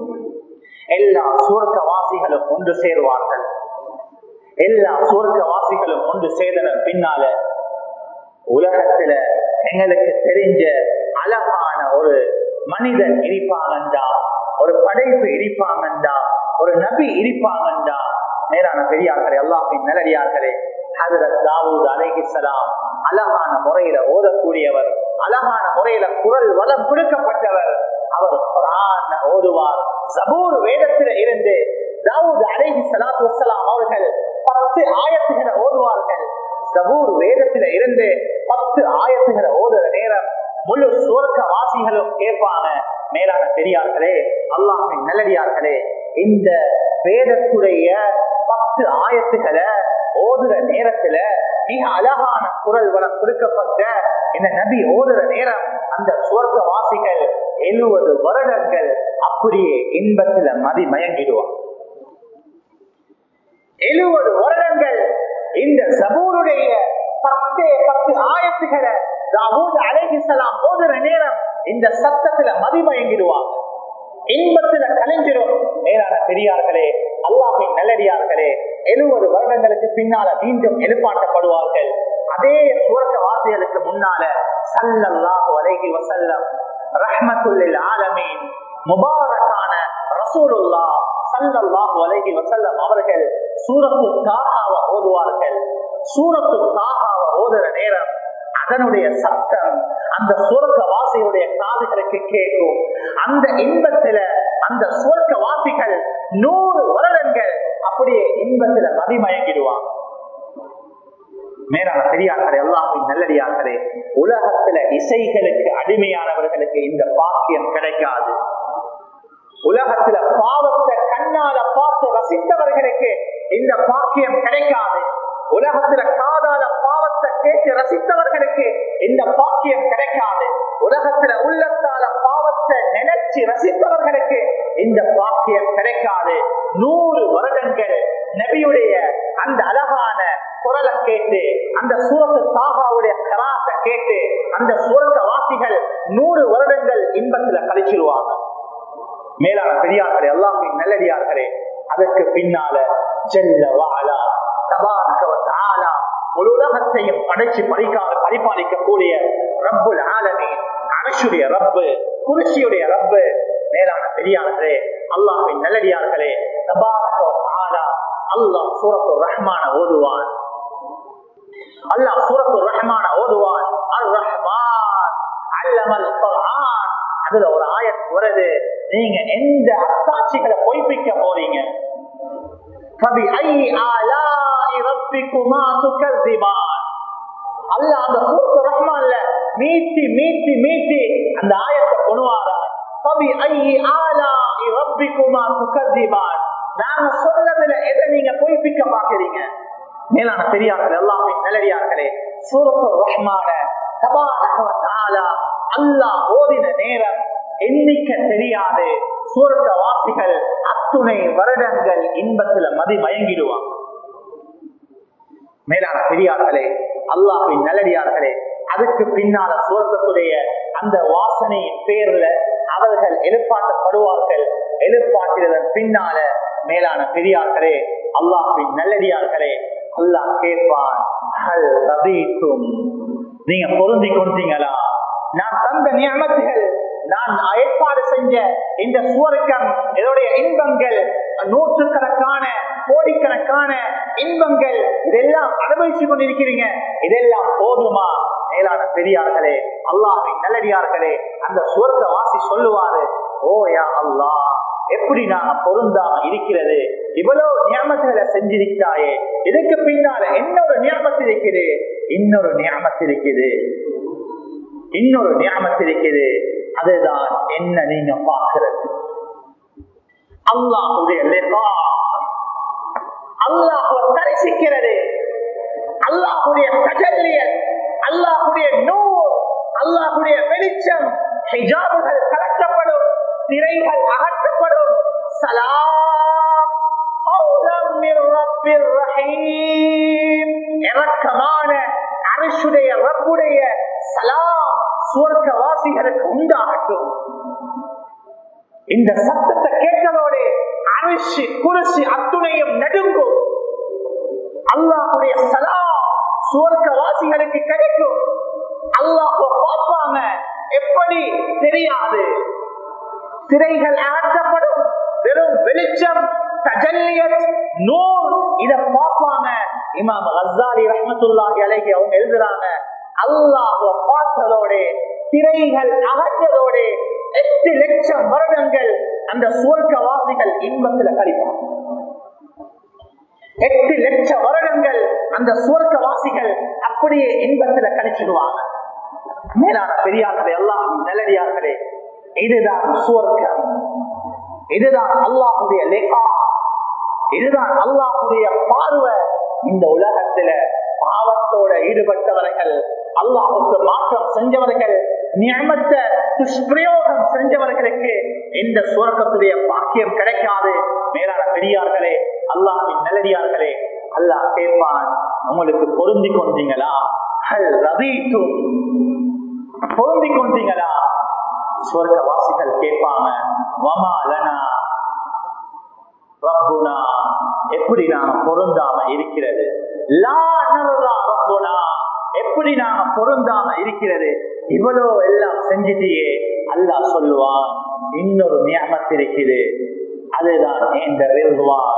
எல்லா சுவர்க்கவாசிகளும் ஒன்று சேருவார்கள் எல்லா சுவர்க்கவாசிகளும் ஒன்று சேதன பின்னால உலகத்துல எங்களுக்கு தெரிஞ்ச அழகான ஒரு மனிதன் இருப்பாங்கண்டா ஒரு படைப்பு இருப்பாங்கண்டா ஒரு நபி இருப்பாங்கண்டா நேரான பெரியார்களே எல்லாமே நல்லடியார்களே ஹதரத் தாவூத் அலைஹிஸ்ஸலாம் அழகான முறையில ஓதக்கூடியவர் அழகான முறையில குரல் வளம் கொடுக்கப்பட்டவர் அவர் குரான் ஓதுவார் ஜபூர் வேதத்தில இருந்து தாவூத் அலைஹி சலாத்து வசலாம் அவர்கள் பத்து ஆயத்துகளை ஓதுவார்கள் ஜபூர் வேதத்தில இருந்து பத்து ஆயத்துகளை ஓதுற நேரம் முழு சுவர்க்க வாசிகளும் கேட்பாங்க மேலான பெரியார்களே அல்லாஹின் நல்லடியார்களே இந்த வேதத்துடைய பத்து ஆயத்துகளை ஓதுற நேரத்துல மிக அழகான குரல் வளம் கொடுக்கப்பட்ட இந்த நபி ஓதுற நேரம் அந்த சுவர்க்க வாசிகள் எழுபது வருடங்கள் அப்படியே இன்பத்துல மதி மயங்கிடுவான் எழுபது வருடங்கள் இந்த சபூருடைய பத்தே பத்து ஆயத்துகளை தாவூத் அலைஹிஸ்ஸலாம் ஓதுற நேரம் இந்த சத்தத்துல மதிமயங்கிடுவாங்க இன்பத்துல கலைஞ்சிரும் மேலான பெரியார்களே அல்லாஹின் நல்லடியார்களே எழுபது வருடங்களுக்கு பின்னால மீண்டும் எழுப்பாட்டப்படுவார்கள் அதே சுவர்க்க வாசிகளுக்கு முன்னால சல்லல்லாஹு அலைஹி வசல்லம் ரஹ்மத்துல்லில் ஆலமீன் முபாரக்கான ரசூலுல்லா சல்லல்லாஹு அலைஹி வசல்லம் அவர்கள் சூரத்து தாகாவை ஓதுவார்கள் சூரத்து தாகாவை ஓதுற நேரம் அதனுடைய சத்தம் அந்த சுவர்க்க வாசிகளுடைய காதுகளுக்கு கேட்கும் அந்த இன்பத்துல அந்த சுவர்க்க வாசிகள் நூறு வருடங்கள் அப்படியே இன்பத்துல மதிமயங்கிடுவாங்க மேலான பெரியார்களே எல்லாரும் நல்லடியார்களே உலகத்துல இசைகளுக்கு அடிமையானவர்களுக்கு இந்த பாக்கியம் கிடைக்காது உலகத்துல பாவத்தை கண்ணால பார்த்து ரசித்தவர்களுக்கு இந்த பாக்கியம் கிடைக்காது உலகத்துல காதால பாவத்தை கேட்டு ரசித்தவர்களுக்கு இந்த பாக்கியம் கிடைக்காது உலகத்துல உள்ளத்தால பாவத்தை நினைச்சு ரசித்தவர்களுக்கு இந்த பாக்கியம் கிடைக்காது நூறு வருடங்கள் நபியுடைய அந்த அழகான குரலை கேட்டு அந்த சூரத்து தாகாவுடைய கராத்தை கேட்டு அந்த சூரத்த வாசிகள் நூறு வருடங்கள் இன்பத்துல கழிச்சிருவாங்க மேலான பெரியார்களே எல்லாமே நல்லடியார்களே அதற்கு பின்னால செல்ல வாழா தபாரா முழு உலகத்தையும் படைச்சு பறிக்காத பரிபாலிக்கக்கூடிய ரப்புல் ஆலமி அரசுடைய ரப்பு குருசியுடைய ரப்பு மேலான பெரியார்களே அல்லாஹின் நல்லடியார்களே தபாரா அல்லாஹ் சூரத்து ரஹ்மான ஓதுவான் அல்லாஹ் சூரத்து ரஹ்மான ஓதுவான் அல் ரஹ்மான் அல்லமல் குர்ஆன் அதுல ஒரு ஆயத் வருது நீங்க எந்த அத்தாட்சிகளை பொய்ப்பிக்க போறீங்க فبأي آلاء ربكما تكذبان அல்லாஹ் அந்த சூரத்து ரஹ்மான்ல மீட்டி மீட்டி மீட்டி அந்த ஆயத்தை கொண்டுவாரான் فبأي آلاء ربكما تكذبان நாங்க சொன்னதுல எதை நீங்க பொய்ப்பிக்க பாக்குறீங்க மேலான பெரியார்கள் எல்லாமே நல்லடியார்களே சூரத்து ரஹ்மான அல்லாஹ் ஓதின நேரம் எண்ணிக்க தெரியாது சூரத்த வாசிகள் அத்துணை வருடங்கள் இன்பத்துல மதி மயங்கிடுவாங்க மேலான பெரியார்களே அல்லாஹின் நல்லடியார்களே அதுக்கு பின்னால சூரத்தத்துடைய அந்த வாசனையின் பேர்ல அவர்கள் எழுப்பாட்டப்படுவார்கள் எழுப்பாட்டினதன் பின்னால மேலான பெரியார்களே அல்லாஹின் நல்லடியார்களே அல்லாஹ் கேட்பான் ஹல் ரதீத்தும் நீங்க பொருந்தி கொண்டீங்களா நான் தந்த நியமத்துகள் நான் ஏற்பாடு செஞ்ச இந்த சுவர்க்கம் இதனுடைய இன்பங்கள் நூற்றுக்கணக்கான கோடிக்கணக்கான இன்பங்கள் இதெல்லாம் அனுபவிச்சு கொண்டிருக்கிறீங்க இதெல்லாம் போதுமா மேலான பெரியார்களே அல்லாஹின் நல்லடியார்களே அந்த சுவர்க்க வாசி சொல்லுவாரு ஓ யா அல்லாஹ் எப்படி நாங்க பொருந்தாம இருக்கிறது இவ்வளவு நியமத்துகளை செஞ்சிருக்காயே இதுக்கு பின்னால இன்னொரு நியமத்து இருக்குது இன்னொரு நியமத்து இருக்குது இன்னொரு நியமத்து இருக்குது அதுதான் என்ன நீங்க பார்க்கிறது அல்லாஹுடைய அல்லாஹுவ தரிசிக்கிறது அல்லாஹுடைய தஜல்லியல் அல்லாஹுடைய நூல் அல்லாஹுடைய வெளிச்சம் ஹிஜாபுகள் கலக்கப்படும் திரைகள் அகற்றப்படும் சலாம் இறக்கமான அரசுடைய ரப்புடைய சலாம் சுவர்க்க வாசிகளுக்கு உண்டாகட்டும் இந்த சத்தத்தை கேட்கதோடு அரிசி குருசி அத்துணையும் நடுங்கும் அல்லாஹுடைய சலாம் சுவர்க்க வாசிகளுக்கு கிடைக்கும் அல்லாஹ் பார்ப்பாங்க எப்படி தெரியாது திரைகள் அகற்றப்படும் வெறும் வெளிச்சம் தஜல்லியத் நூல் இத பார்ப்பாங்க இமாம் அஸ்ஸாலி ரஹ்மத்துல்லாஹி அலைஹி அவங்க எழுதுறாங்க அல்லாஹ் பார்த்ததோட திரைகள் அகற்றதோட எட்டு லட்சம் வருடங்கள் அந்த சுவர்க்க வாசிகள் இன்பத்துல கழிப்பாங்க எட்டு லட்சம் வருடங்கள் அந்த சுவர்க்க வாசிகள் அப்படியே இன்பத்துல கழிச்சிடுவாங்க மேலான பெரியார்களே எல்லாம் நல்லடியார்களே இதுதான் சுவர்க்கம் இதுதான் அல்லாஹுடைய லேகா இதுதான் அல்லாஹுடைய பார்வை இந்த உலகத்துல பாவத்தோட ஈடுபட்டவர்கள் அல்லாஹுக்கு மாற்றம் செஞ்சவர்கள் நியமத்தை துஷ்பிரயோகம் செஞ்சவர்களுக்கு இந்த சுவர்க்கத்துடைய பாக்கியம் கிடைக்காது மேலான பெரியார்களே அல்லாஹின் நல்லடியார்களே அல்லாஹ் கேட்பான் உங்களுக்கு பொருந்தி கொண்டீங்களா ஹல் ரதீத்தும் பொருந்தி கொண்டீங்களா சொர்க்க வாசிகள் கேட்பாங்க வமாலனா ரப்புனா எப்படி நாம பொருந்தாம இருக்கிறது லா நர்தா ரப்புனா எப்படி நாம பொருந்தாம இருக்கிறது இவ்வளோ எல்லாம் செஞ்சிட்டியே அல்லாஹ் சொல்லுவான் இன்னொரு நியமத் இருக்குது அதுதான் என்ற ரில்வான்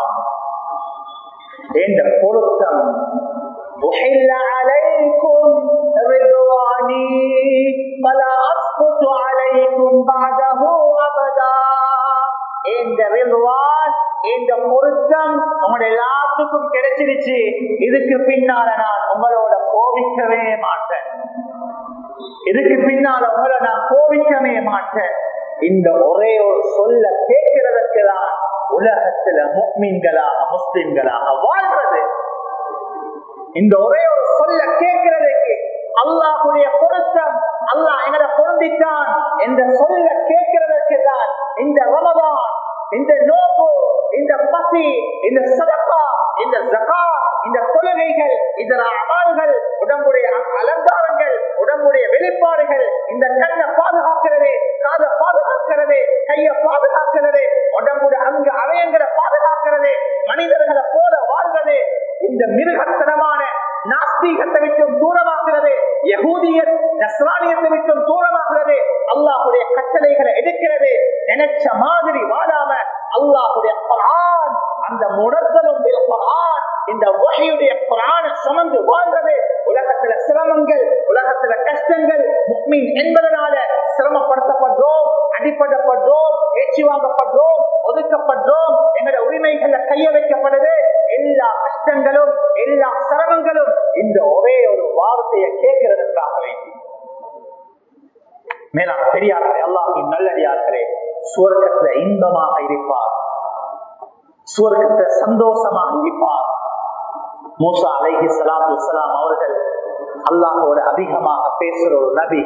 என்ற பொருத்தம் أحل عليكم رضوان رضواني فلا أسقط عليكم بعده أبدا இந்த ரில்வான் இந்த பொருத்தம் உங்களுடைய எல்லாத்துக்கும் கிடைச்சிருச்சு இதுக்கு பின்னால நான் உங்களோட கோபிக்கவே மாட்டேன் இதுக்கு பின்னால உங்களை நான் கோபிக்கவே மாட்டேன் இந்த ஒரே ஒரு சொல்ல கேட்கிறதற்கு தான் உலகத்துல முக்மீன்களாக முஸ்லிம்களாக வாழ்றது இந்த ஒரே ஒரு சொல்ல கேட்கிறதுக்கு அல்லாஹுடைய பொருத்தம் அல்லாஹ் எங்களை பொருந்திட்டான் என்ற சொல்ல கேட்கிறதற்கு தான் இந்த ரமதான் இந்த நோம்பு இந்த பசி இந்த சதப்பா இந்த ஜகா இந்த தொழுகைகள் இதர அமால்கள் உடம்புடைய அலங்காரங்கள் உடம்புடைய வெளிப்பாடுகள் இந்த கண்ணை பாதுகாக்கிறது காதை பாதுகாக்கிறது கையை பாதுகாக்கிறது உடம்புடைய அங்கு அவயங்களை பாதுகாக்கிறது மனிதர்களை போல வாழ்வது இந்த மிருகத்தனமான நாஸ்தீகத்தை விட்டும் தூரமாகிறது யகூதியர் நஸ்ரானியத்தை விட்டும் தூரமாகிறது அல்லாஹுடைய கட்டளைகளை எடுக்கிறது நினைச்ச மாதிரி வாழாம அல்லாஹுடைய குரான் அந்த முடத்தலும் குரான் இந்த வகையுடைய குரான சுமந்து வாழ்றது உலகத்துல சிரமங்கள் உலகத்துல கஷ்டங்கள் முக்மீன் என்பதனால சிரமப்படுத்தப்படுறோம் அடிப்படப்படுறோம் ஏற்றி வாங்கப்படுறோம் ஒதுக்கப்படுறோம் எங்களோட உரிமைகள்ல கைய வைக்கப்படுது எல்லா கஷ்டங்களும் எல்லா சிரமங்களும் இந்த ஒரே ஒரு வார்த்தையை கேட்கிறதுக்காக வேண்டி மேலான பெரியார்களே அல்லாஹின் நல்லடியார்களே சுவர்க்கத்துல இன்பமாக இருப்பார் சுவர்க்கத்துல சந்தோஷமாக இருப்பார் மூசா அலைஹி சலாத்து வலாம் அவர்கள் அல்லாஹோட அதிகமாக பேசுற ஒரு நபி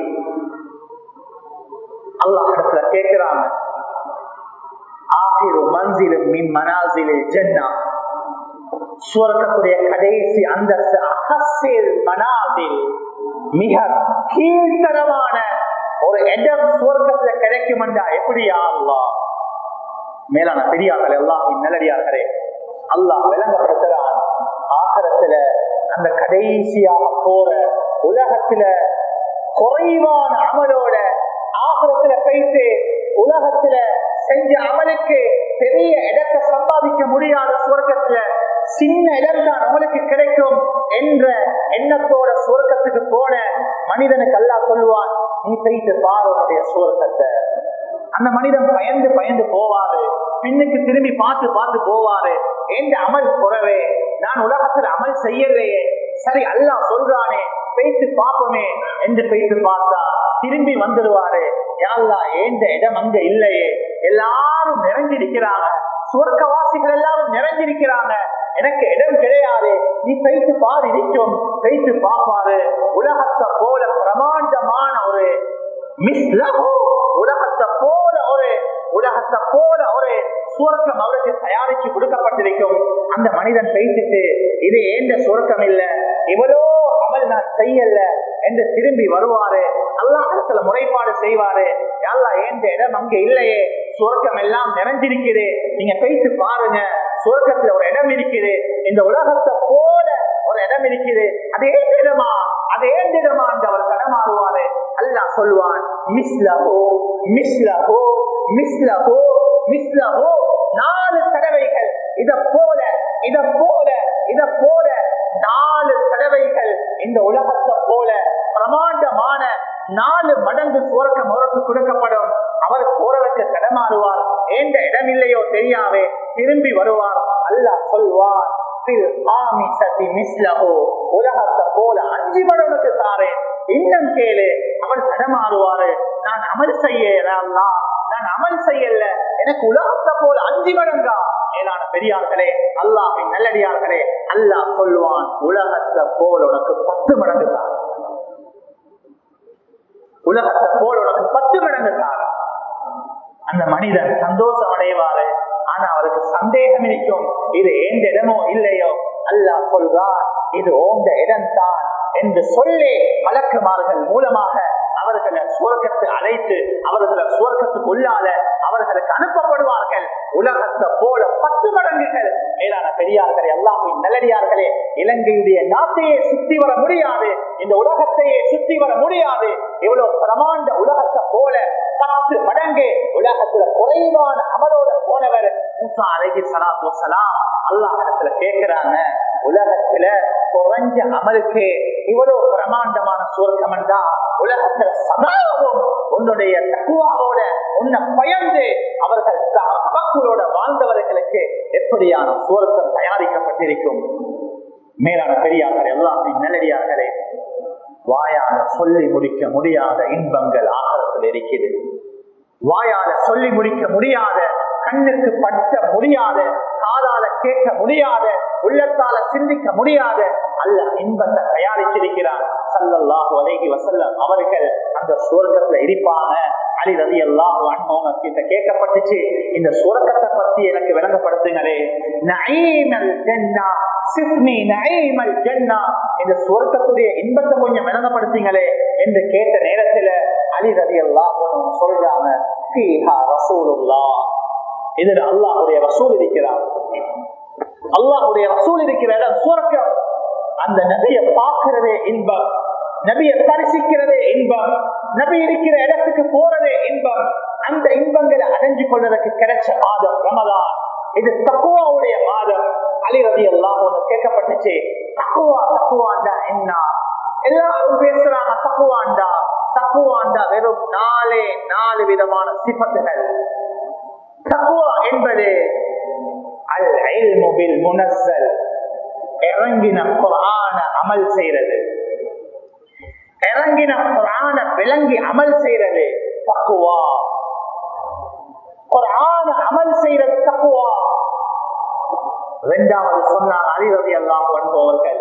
அல்லாஹிடத்துல கேட்கிறாங்க ஆகிரு மன்சிலும் மின் மனாசிலில் ஜன்னா சுவர்க்கத்துடைய கடைசி அந்தஸ்து அகசில் மனாசில் மிக கீழ்த்தரமான ஒரு இடம் சுவர்க்கத்துல கிடைக்கும் என்றா எப்படியா அல்லா மேலான பெரியார்கள் எல்லாம் நல்லடியார்களே அல்லாஹ் விளங்கப்படுத்துறான் ஆகரத்துல அந்த கடைசியாக போற உலகத்துல குறைவான அமலோட ஆகரத்துல போயிட்டு உலகத்துல செஞ்ச அமலுக்கு பெரிய இடத்தை சம்பாதிக்க முடியாத சுவர்க்கத்துல சின்ன இடம் தான் அவனுக்கு கிடைக்கும் என்ற எண்ணத்தோட சுவர்க்கத்துக்கு போன மனிதனுக்கு அல்லா சொல்லுவான் நீ போயிட்டு பாரு உன்னுடைய சுவர்க்கத்தை அந்த மனிதன் பயந்து பயந்து போவாரு பின்னுக்கு திரும்பி பார்த்து பார்த்து போவாரு எந்த அமல் குறவே நான் உலகத்துல அமல் செய்யலையே சரி அல்லா சொல்றானே பேய்த்து பார்ப்போமே என்று பேய்த்து பார்த்தா திரும்பி வந்துடுவாரு யாழ்லா ஏந்த இடம் அங்க இல்லையே எல்லாரும் நிறைஞ்சிருக்கிறாங்க சுவர்க்கவாசிகள் எல்லாரும் நிறைஞ்சிருக்கிறாங்க எனக்கு இடம் கிடையாது நீ பேய்த்து பாரு இருக்கும் பேய்த்து பார்ப்பாரு உலகத்தை போல பிரமாண்டமான ஒரு மிஸ்லகு உலகத்தை போல ஒரு உலகத்தை போல ஒரு சுவர்க்கம் அவருக்கு தயாரிச்சு கொடுக்கப்பட்டிருக்கும் அந்த மனிதன் பேசிட்டு இது ஏந்த சுவர்க்கம் இல்ல இவ்வளோ அமல் நான் செய்யல என்று திரும்பி வருவாரு அல்லாஹத்துல முறைப்பாடு செய்வாரு யாழ்லா ஏந்த இடம் அங்க இல்லையே சுவர்க்கம் எல்லாம் நிறைஞ்சிருக்குது நீங்க பேசி பாருங்க சுவர்க்கத்துல ஒரு இடம் இருக்குது இந்த உலகத்தை போல ஒரு இடம் இருக்குது அது ஏந்த இடமா அது ஏந்த இடமா என்று அவர் கடமாறுவாரு அல்லாஹ் சொல்வான் மிஸ்லஹோ மிஸ்லஹோ மிஸ்லஹோ மிஸ்லஹோ நாலு தடவைகள் இத போல இத போல இத போல நாலு தடவைகள் இந்த உலகத்தை போல பிரமாண்டமான நாலு மடங்கு சுவர்க்கம் அவருக்கு கொடுக்கப்படும் அவர் போறதுக்கு கடமாறுவார் எந்த இடம் இல்லையோ தெரியாவே திரும்பி வருவார் அல்லாஹ் சொல்வார் உலகத்தை போல அஞ்சு மடங்குக்கு தாரேன் இன்னும் கேளு அவள் தடமாறுவாரு நான் அமல் செய்யலாம் நான் அமல் செய்யல எனக்கு உலகத்தை போல அஞ்சு மடங்கா மேலான பெரியார்களே அல்லாஹின் நல்லடியார்களே அல்லாஹ் சொல்லுவான் உலகத்தை போல் உனக்கு பத்து மடங்கு தான் உலகத்தை போல் உனக்கு பத்து மடங்கு தான் அந்த மனிதன் சந்தோஷம் அடைவாரு ஆனா அவருக்கு சந்தேகம் இருக்கும் இது எந்த இடமோ இல்லையோ அல்லாஹ் சொல்றான் இது ஓந்த இடம் தான் என்று சொல்லி வழக்குமார்கள் மூலமாக அவர்களை சுவர்க்கத்து அழைத்து அவர்களை சுவர்க்கத்துக்கு உள்ளால அவர்களுக்கு அனுப்பப்படுவார்கள் உலகத்தை போல பத்து மடங்குகள் மேலான பெரியார்களே எல்லாமே நல்லடியார்களே இலங்கையுடைய நாட்டையே சுத்தி வர முடியாது இந்த உலகத்தையே சுத்தி வர முடியாது எவ்வளவு பிரமாண்ட உலகத்தை போல பத்து மடங்கு உலகத்துல குறைவான அமலோட போனவர் மூசா அலைஹி ஸலாத்து வஸலாம் அல்லாஹ் இடத்துல கேட்கிறாங்க உலகத்துல குறைஞ்ச அமலுக்கு இவ்வளவு பிரமாண்டமான சுவர்க்கம் என்றா உலகத்துல சதாவும் உன்னுடைய தக்குவாவோட உன்னை பயந்து அவர்கள் தவக்குளோட வாழ்ந்தவர்களுக்கு எப்படியான சுவர்க்கம் தயாரிக்கப்பட்டிருக்கும் மேலான பெரியார்கள் எல்லாமே நல்லடியார்களே வாயால சொல்லி முடிக்க முடியாத இன்பங்கள் ஆகாரத்தில் இருக்கிறது வாயால சொல்லி முடிக்க முடியாத கண்ணுக்கு பட்ட முடியாத காதால கேட்க முடியாத உள்ளத்தால சிந்திக்க முடியாத அல்ல இன்பத்தை தயாரிச்சிருக்கிறார் சல்லல்லாஹு அலைஹி வசல்லம் அவர்கள் அந்த சுவர்க்கத்துல இருப்பாங்க அலி ரதி அல்லாஹு அன்பவங்க கிட்ட கேட்கப்பட்டுச்சு இந்த சுவர்க்கத்தை பத்தி எனக்கு விளங்கப்படுத்துங்களே நஈமல் ஜன்னா சிப்னி நஈமல் ஜன்னா இந்த சுவர்க்கத்துடைய இன்பத்தை கொஞ்சம் விளங்கப்படுத்தீங்களே என்று கேட்ட நேரத்துல அலி ரதி அல்லாஹு சொல்றாங்க ஃபீஹா ரசூலுல்லாஹ் இதுல அல்லாஹுடைய ரசூல் இருக்கிறார் அல்லாஹுடைய ரசூல் இருக்கிற இடம் சுவர்க்கம் அந்த நபிய பார்க்கிறதே இன்பம் நபிய தரிசிக்கிறதே இன்பம் நபி இருக்கிற இடத்துக்கு போறதே இன்பம் அந்த இன்பங்களை அடைஞ்சு கொள்வதற்கு கிடைச்ச மாதம் ரமதான் இது தக்குவாவுடைய மாதம் அலிரதி எல்லாம் ஒண்ணு கேட்கப்பட்டுச்சு தக்குவா தக்குவாண்டா என்ன எல்லாரும் பேசுறாங்க தக்குவாண்டா தக்குவாண்டா வெறும் நாலே நாலு விதமான சிபத்துகள் தக்குவா என்பது அல் இல்முபில் முனஸ்ஸல் இறங்கின குரான அமல் செய்யறது இறங்கின குரான விளங்கி அமல் செய்யறது தக்குவா குரான அமல் செய்யறது தக்குவா இரண்டாவது சொன்னார் அறிவதை எல்லாம் என்பவர்கள்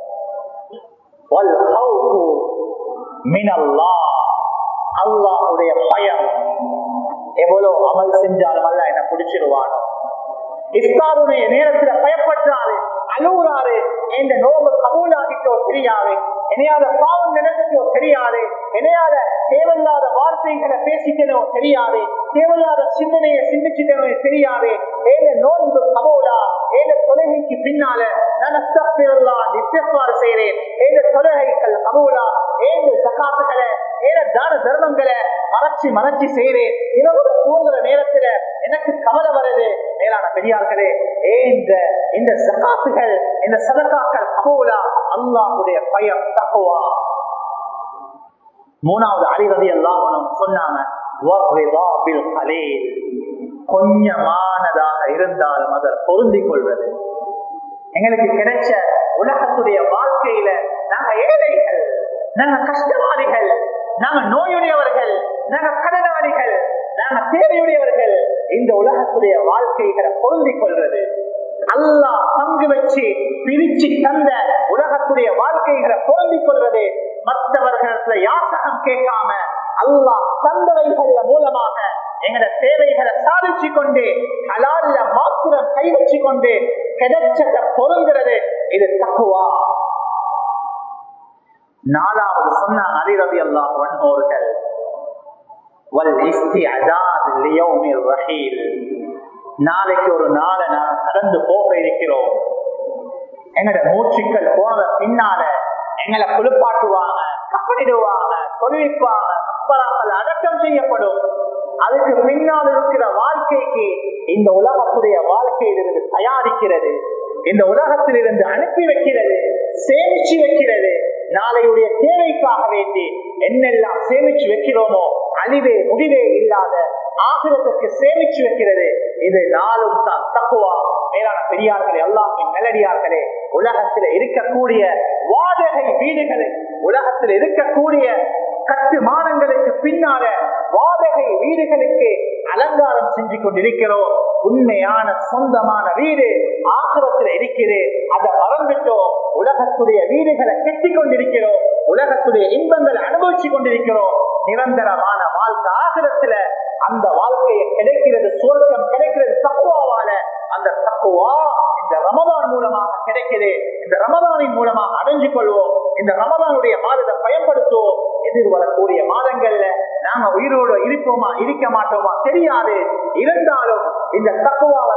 அல்லாஹுடைய பயம் எவ்வளவு அமல் செஞ்சாலும் அல்ல என்ன பிடிச்சிருவானோ இஃப்தாருடைய நேரத்துல பயப்பட்டாரு அழுகுறாரு இந்த நோம்பு கபூலாகிட்டோ தெரியாது என்னையால பாவம் நடந்துட்டோ தெரியாது என்னையால தேவையில்லாத வார்த்தைகளை பேசிட்டனோ தெரியாது தேவையில்லாத சிந்தனையை சிந்திச்சிட்டனோ தெரியாது ஏன நோன்பு கபூலா ஏன தொழுகைக்கு பின்னால நான் இஸ்திஃபார் செய்யறேன் ஏன தொழுகைகள் கபூலா ஏன சகாத்துகளை ஏன தான தர்மங்களை மறைச்சு மறைச்சு செய்யறேன் இரவுல தூங்குற நேரத்துல எனக்கு கவலை வருது மேலான பெரியார்களே ஏ இந்த இந்த சகாத்துகள் இந்த சதகாக்கள் கபூலா அல்லாஹுடைய பயம் தக்குவா மூணாவது அறிவதி எல்லாம் சொன்னாங்க கொஞ்சமானதாக இருந்தாலும் அதை பொருந்திக் கொள்வது எங்களுக்கு கிடைச்ச உலகத்துடைய வாழ்க்கையில நாங்க ஏழைகள் நாங்க கஷ்டவாதிகள் நாங்க நோயுடையவர்கள் நாங்க கடனாளிகள் நாங்க தேவையுடையவர்கள் இந்த உலகத்துடைய வாழ்க்கைகளை பொருந்திக் கொள்வது அல்லாஹ் பங்கு வச்சு பிரிச்சு தந்த உலகத்துடைய வாழ்க்கைகளை பொருந்திக் கொள்வது மற்றவர்களிடத்துல யாசகம் கேட்காம அல்லாஹ் தந்தவைகள் மூலமாக எங்கட தேவைகளை சாதிச்சு கொண்டு ஹலால்ல மாத்திரம் கை வச்சு கொண்டு கிடைச்சத பொருந்துறது இது தக்குவா நாலாவது சொன்ன அலிரவி அல்லாஹ் வன்மோர்கள் நாளைக்கு ஒரு நாளை நான் கடந்து போக இருக்கிறோம் எங்கட மூச்சுக்கள் போனத பின்னால எங்களை குளிப்பாட்டுவாங்க கப்பலிடுவாங்க தொழில்ப்பாங்க மப்பராக்கள் அடக்கம் செய்யப்படும் அதுக்கு பின்னால் இருக்கிற வாழ்க்கைக்கு இந்த உலகத்துடைய வாழ்க்கையிலிருந்து தயாரிக்கிறது இந்த உலகத்தில் இருந்து அனுப்பி வைக்கிறது சேமிச்சு வைக்கிறது நாளையுடைய தேவைக்காக வேண்டி என்னெல்லாம் சேமிச்சு வைக்கிறோமோ அழிவே முடிவே இல்லாத ஆகிரத்துக்கு சேமிச்சு வைக்கிறது இது நாளும் தான் தக்குவா மேலான பெரியார்களே எல்லாமே மெலடியார்களே உலகத்தில் இருக்கக்கூடிய வாடகை வீடுகளை உலகத்தில் இருக்கக்கூடிய கட்டுமானங்களுக்கு பின்னால வாடகை வீடுகளுக்கு அலங்காரம் செஞ்சு கொண்டிருக்கிறோம் உண்மையான சொந்தமான வீடு ஆசிரத்தில் இருக்குது அதை மறந்துட்டோம் உலகத்துடைய வீடுகளை கெட்டி கொண்டிருக்கிறோம் உலகத்துடைய இன்பங்களை அனுபவிச்சு கொண்டிருக்கிறோம் நிரந்தரமான வாழ்க்கை ஆசிரத்துல அந்த வாழ்க்கையை கிடைக்கிறது சுவர்க்கம் கிடைக்கிறது தக்குவாவால அந்த தக்குவா இந்த ரமதான் மூலமாக கிடைக்குது இந்த ரமதானின் மூலமாக அடைஞ்சு கொள்வோம் இந்த ரமதானுடைய மாதத்தை பயன்படுத்துவோம் எதிர்வரக்கூடிய மாதங்கள்ல நாம உயிரோடு இருப்போமா இருக்க மாட்டோமா தெரியாது இருந்தாலும் இந்த தக்குவாவை சம்பாதி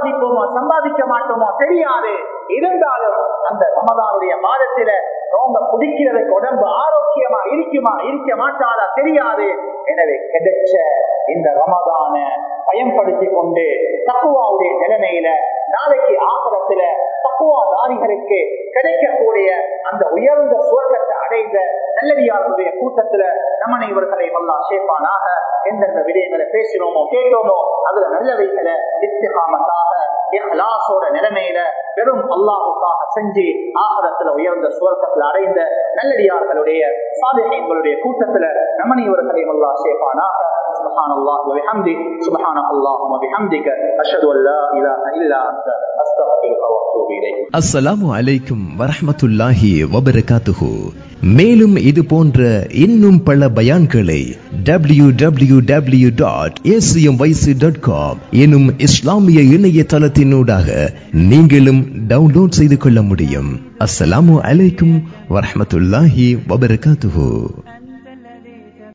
சம்பாதிப்போமோ சம்பாதிக்க மாட்டோமோ தெரியாது இருந்தாலும் அந்த ரமதானுடைய மாதத்தில நோம்ப குடிக்கிறதுக்கு உடம்பு ஆரோக்கியமா இருக்குமா இருக்க மாட்டாதா தெரியாது எனவே கிடைச்ச இந்த ரமதான பயன்படுத்தி கொண்டு தக்குவாவுடைய நிலைமையில நாளைக்கு ஆகலத்துல தக்குவாதாரிகளுக்கு கிடைக்கக்கூடிய அந்த உயர்ந்த சுவர்க்கத்தை அடைந்த நல்லடியார்களுடைய கூட்டத்துல நம்ம இவர்களை வல்லா சேர்ப்பானாக எந்தெந்த விடயங்களை பேசினோமோ கேட்டோமோ அதுல நல்லவைகளை இஸ்திகாமத்தாக இஹ்லாசோட நிலைமையில வெறும் அல்லாஹுக்காக செஞ்சு ஆகரத்துல உயர்ந்த சுவர்க்கத்துல அடைந்த நல்லடியார்களுடைய சாதனைகளுடைய கூட்டத்துல நம்ம இவர்களை வல்லா சேர்ப்பானாக سبحان الله وبحمده سبحانك اللهم وبحمدك أشهد أن لا إله إلا أنت أستغفرك وأتوب إليك அஸ்ஸலாமு அலைக்கும் வரஹ்மத்துல்லாஹி வபரகாத்துஹு மேலும் இது போன்ற இன்னும் பல பயான்களை W W W dot dot com எனும் இஸ்லாமிய இணையதளத்தினூடாக நீங்களும் டவுன்லோட் செய்து கொள்ள முடியும் அஸ்ஸலாமு அலைக்கும் வரஹ்மத்துல்லாஹி வபரகாத்துஹு